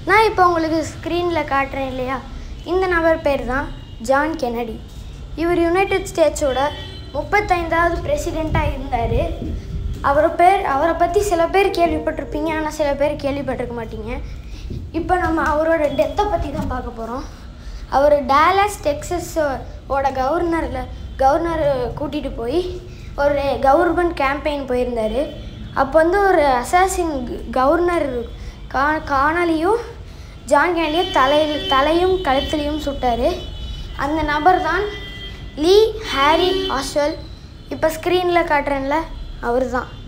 நான் இப்போ உங்களுக்கு ஸ்க்ரீனில் காட்டுறேன் இல்லையா இந்த நபர் பேர் தான் ஜான் கெனடி இவர் யுனைடெட் ஸ்டேட்ஸோட முப்பத்தைந்தாவது பிரசிடெண்ட்டாக இருந்தார் அவரை பேர் அவரை பற்றி சில பேர் கேள்விப்பட்டிருப்பீங்க ஆனால் சில பேர் கேள்விப்பட்டிருக்க மாட்டீங்க இப்போ நம்ம அவரோட டெத்தை பற்றி தான் பார்க்க போகிறோம் அவர் டேலஸ் டெக்ஸஸ் ஓட கவர்னரில் கவர்னர் கூட்டிகிட்டு போய் ஒரு கவர்மெண்ட் கேம்பெயின் போயிருந்தார் அப்போ வந்து ஒரு அசாசின் கவர்னர் கா காணலியும் ஜான் கேண்டியும் தலையில் தலையும் கழுத்துலையும் சுட்டார் அந்த நபர் தான் லீ ஹாரி ஆஸ்வெல் இப்போ ஸ்க்ரீனில் காட்டுறேன்ல அவர் தான்